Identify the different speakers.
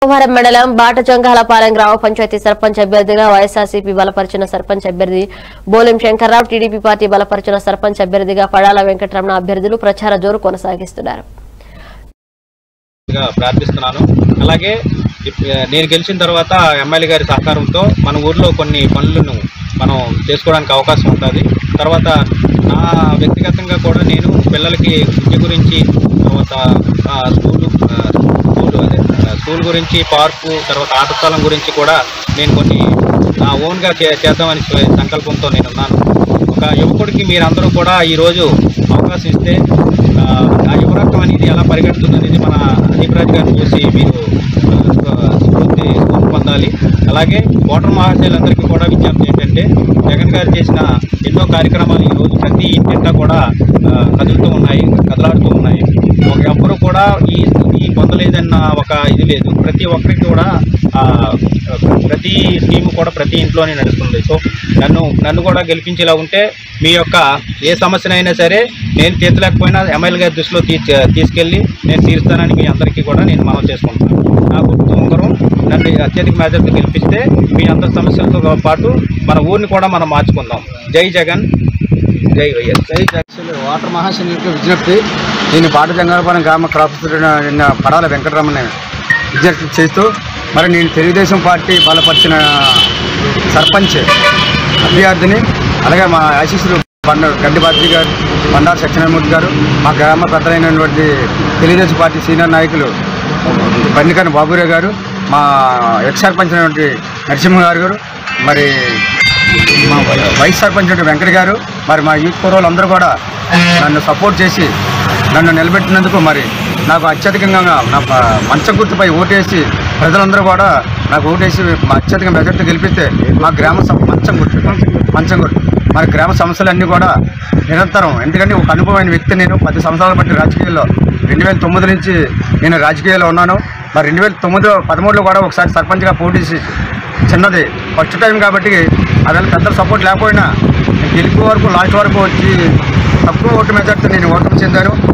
Speaker 1: సోమవారం మండలం బాటజంగాలపాలెం గ్రామ పంచాయతీ సర్పంచ్ అభ్యర్థిగా వైఎస్ఆర్సీపీ బలపరిచిన సర్పంచ్ అభ్యర్థి బోలెం శంకర్రావు టీడీపీ పార్టీ బలపరిచిన సర్పంచ్ అభ్యర్థిగా పడాల వెంకటరమణ అభ్యర్థులు ప్రచార జోరు కొనసాగిస్తున్నారు
Speaker 2: గా ప్రార్థిస్తున్నాను అలాగే ఇప్- నేను గెలిచిన తర్వాత ఎమ్మెల్యే గారి సహకారంతో మన ఊర్లో కొన్ని పనులను మనం చేసుకోవడానికి అవకాశం ఉంటుంది తర్వాత నా వ్యక్తిగతంగా కూడా నేను పిల్లలకి విద్య గురించి తర్వాత ఆ, స్కూలు ఆ, స్కూలు అదే ఆ, స్కూల్ గురించి పార్కు తర్వాత ఆట స్థలం గురించి కూడా నేను కొన్ని నా ఓన్గా చే చేద్దామని స్వ- సంకల్పంతో నేను ఉన్నాను ఒక యువకుడికి మీరందరూ కూడా ఈరోజు అవకాశం ఇస్తే ఆ, ఆ యువరక్తం అనేది ఎలా పరిగెడుతుంది అనేది మన అదీపరాజు గారిని చూసి మీరు ఆ, స్ఫూ- స్ఫూర్తి స్ఫూర్తి పొందాలి అలాగే ఓటర్ మహాశయులందరికీ కూడా విజ్ఞప్తి ఏంటంటే జగన్ గారు చేసిన ఎన్నో కార్యక్రమాలు ఈరోజు ప్రతి ఇంటింటా కూడా ఆ, కదులుతూ ఉన్నాయి కదలాడుతూ ఉన్నాయి ఒక ఎవ్వరూ కూడా ఈ ఈ పొందలేదన్న ఒక ఇది లేదు ప్రతి ఒక్కరికి కూడా ఆ, ప్రతి స్కీమ్ కూడా ప్రతి ఇంట్లోనే నడుస్తుంది సో నన్ను నన్ను కూడా గెలిపించేలా ఉంటే మీ యొక్క ఏ సమస్యనైనా సరే నేను తీర్చలేకపోయినా ఎమ్మెల్యే గారి దృష్టిలో తీ తీసుకెళ్ళి నేను తీరుస్తానని మీ అందరికీ కూడా నేను మనం చేసుకుంటాను నా గుర్తు ఉంగరం నన్ను అత్యధిక మెజార్టీ గెలిపిస్తే మీ అందరి సమస్యలతో పాటు మన ఊరిని కూడా మనం మార్చుకుందాం జై జగన్ జై వైఎస్
Speaker 3: జై జగన్ వాటర్ మహాశనికి విజ్ఞప్తి నేను పాట జంగాలపాలెం గ్రామ క్రాపస్తున్న నిన్న పడాల వెంకటరమణ విజ్ఞప్తి చేస్తూ మరి నేను తెలుగుదేశం పార్టీ బలపరిచిన సర్పంచ్ అభ్యర్థిని అలాగే మా ఆశీస్సులు బండ గడ్డి బాద్రి గారు బండారు సత్యనారాయణమూర్తి గారు మా గ్రామ పెద్దలైనటువంటి తెలుగుదేశం పార్టీ సీనియర్ నాయకులు బండికని బాబురావు గారు మా ఎక్స్ సర్పంచ్ అయినటువంటి నరసింహ గారు గారు మరి మా వైస్ సర్పంచ్ అయినటువంటి వెంకట గారు మరి మా యూత్ పూర్వాలందరూ కూడా నన్ను సపోర్ట్ చేసి నన్ను నిలబెట్టినందుకు మరి నాకు అత్యధికంగా నా ప- మంచం గుర్తుపై ఓటేసి ప్రజలందరూ కూడా నాకు ఓటేసి మా అత్యధిక మెజార్టీ గెలిపిస్తే మా గ్రామ సమ- మంచం గుర్తు మంచం గుర్తు మరి గ్రామ సమస్యలన్నీ కూడా నిరంతరం ఎందుకంటే ఒక అనుభవమైన వ్యక్తి నేను పది సంవత్సరాల బట్టి రాజకీయాల్లో రెండు వేల తొమ్మిది నుంచి నేను రాజకీయాల్లో ఉన్నాను మరి రెండు వేల తొమ్మిది పదమూడులో కూడా ఒకసారి సర్పంచ్గా పోటీ చేసి చిన్నది ఫస్ట్ టైం కాబట్టి అదే పెద్ద సపోర్ట్ లేకపోయినా నేను గెలిపే వరకు లాస్ట్ వరకు వచ్చి తక్కువ ఓటు మెజార్టీ నేను ఓటమి చెందాను